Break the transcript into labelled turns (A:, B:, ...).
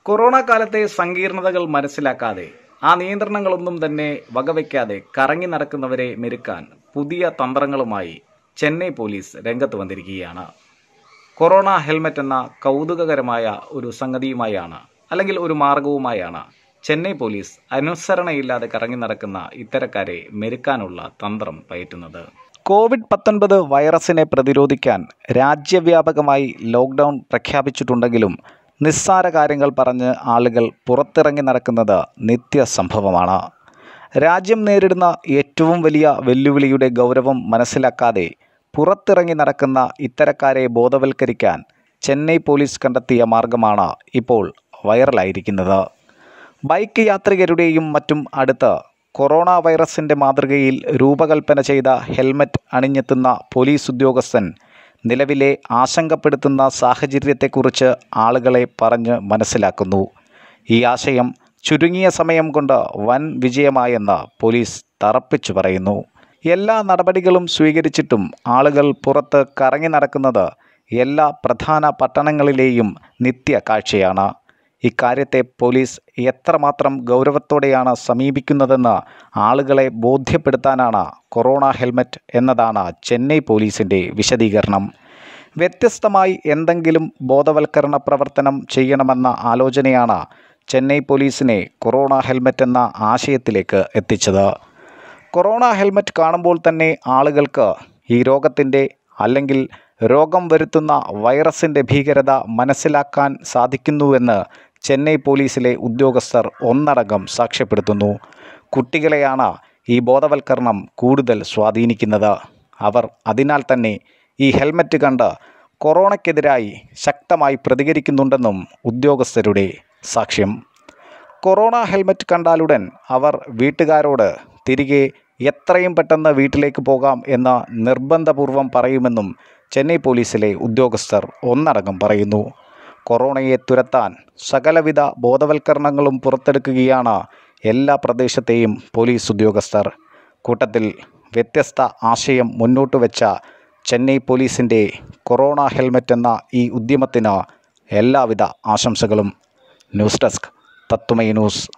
A: corona കാലത്തെ സങ്കീർണതകൾ മനസ്സിലാക്കാതെ ആ നിയന്ത്രണങ്ങളൊന്നും തന്നെ വകവയ്ക്കാതെ കറങ്ങി നടക്കുന്നവരെ മെരുക്കാൻ പുതിയ തന്ത്രങ്ങളുമായി ചെന്നൈ പോലീസ് രംഗത്ത് വന്നിരിക്കുകയാണ് കൊറോണ ഹെൽമറ്റ് എന്ന കൗതുകകരമായ ഒരു സംഗതിയുമായാണ് അല്ലെങ്കിൽ ഒരു മാർഗവുമായാണ് ചെന്നൈ പോലീസ് അനുസരണയില്ലാതെ കറങ്ങി നടക്കുന്ന ഇത്തരക്കാരെ മെരുക്കാനുള്ള തന്ത്രം പയറ്റുന്നത് കോവിഡ് പത്തൊൻപത് വൈറസിനെ പ്രതിരോധിക്കാൻ രാജ്യവ്യാപകമായി ലോക്ക്ഡൗൺ പ്രഖ്യാപിച്ചിട്ടുണ്ടെങ്കിലും നിസ്സാര കാര്യങ്ങൾ പറഞ്ഞ് ആളുകൾ പുറത്തിറങ്ങി നടക്കുന്നത് നിത്യസംഭവമാണ് രാജ്യം നേരിടുന്ന ഏറ്റവും വലിയ വെല്ലുവിളിയുടെ ഗൗരവം മനസ്സിലാക്കാതെ പുറത്തിറങ്ങി നടക്കുന്ന ഇത്തരക്കാരെ ബോധവൽക്കരിക്കാൻ ചെന്നൈ പോലീസ് കണ്ടെത്തിയ മാർഗമാണ് ഇപ്പോൾ വൈറലായിരിക്കുന്നത് ബൈക്ക് യാത്രികരുടെയും മറ്റും അടുത്ത് കൊറോണ വൈറസിൻ്റെ മാതൃകയിൽ രൂപകൽപ്പന ചെയ്ത ഹെൽമറ്റ് അണിഞ്ഞെത്തുന്ന പോലീസ് ഉദ്യോഗസ്ഥൻ നിലവിലെ ആശങ്കപ്പെടുത്തുന്ന സാഹചര്യത്തെക്കുറിച്ച് ആളുകളെ പറഞ്ഞ് മനസ്സിലാക്കുന്നു ഈ ആശയം ചുരുങ്ങിയ സമയം കൊണ്ട് വൻ വിജയമായെന്ന് പോലീസ് തറപ്പിച്ചു പറയുന്നു എല്ലാ നടപടികളും സ്വീകരിച്ചിട്ടും ആളുകൾ പുറത്ത് കറങ്ങി നടക്കുന്നത് എല്ലാ പ്രധാന പട്ടണങ്ങളിലെയും നിത്യ കാഴ്ചയാണ് ഇക്കാര്യത്തെ പോലീസ് എത്രമാത്രം ഗൗരവത്തോടെയാണ് സമീപിക്കുന്നതെന്ന് ആളുകളെ ബോധ്യപ്പെടുത്താനാണ് കൊറോണ ഹെൽമറ്റ് എന്നതാണ് ചെന്നൈ പോലീസിൻ്റെ വിശദീകരണം വ്യത്യസ്തമായി എന്തെങ്കിലും ബോധവൽക്കരണ പ്രവർത്തനം ചെയ്യണമെന്ന ആലോചനയാണ് ചെന്നൈ പോലീസിനെ കൊറോണ ഹെൽമറ്റ് എന്ന ആശയത്തിലേക്ക് എത്തിച്ചത് കൊറോണ ഹെൽമറ്റ് കാണുമ്പോൾ തന്നെ ആളുകൾക്ക് ഈ രോഗത്തിൻ്റെ അല്ലെങ്കിൽ രോഗം വരുത്തുന്ന വൈറസിൻ്റെ ഭീകരത മനസ്സിലാക്കാൻ സാധിക്കുന്നുവെന്ന് ചെന്നൈ പോലീസിലെ ഉദ്യോഗസ്ഥർ ഒന്നടങ്കം സാക്ഷ്യപ്പെടുത്തുന്നു കുട്ടികളെയാണ് ഈ ബോധവൽക്കരണം കൂടുതൽ സ്വാധീനിക്കുന്നത് അവർ അതിനാൽ തന്നെ ഈ ഹെൽമറ്റ് കണ്ട് കൊറോണയ്ക്കെതിരായി ശക്തമായി പ്രതികരിക്കുന്നുണ്ടെന്നും ഉദ്യോഗസ്ഥരുടെ സാക്ഷ്യം കൊറോണ ഹെൽമറ്റ് കണ്ടാലുടൻ അവർ വീട്ടുകാരോട് തിരികെ എത്രയും പെട്ടെന്ന് വീട്ടിലേക്ക് പോകാം എന്ന് നിർബന്ധപൂർവം പറയുമെന്നും ചെന്നൈ പോലീസിലെ ഉദ്യോഗസ്ഥർ ഒന്നടങ്കം പറയുന്നു കൊറോണയെ തുരത്താൻ സകലവിധ ബോധവൽക്കരണങ്ങളും പുറത്തെടുക്കുകയാണ് എല്ലാ പ്രദേശത്തെയും പോലീസ് ഉദ്യോഗസ്ഥർ കൂട്ടത്തിൽ വ്യത്യസ്ത ആശയം മുന്നോട്ട് വെച്ച ചെന്നൈ പോലീസിൻ്റെ കൊറോണ ഹെൽമറ്റ് എന്ന ഈ ഉദ്യമത്തിന് എല്ലാവിധ ആശംസകളും ന്യൂസ് ഡെസ്ക് തത്വമൈ ന്യൂസ്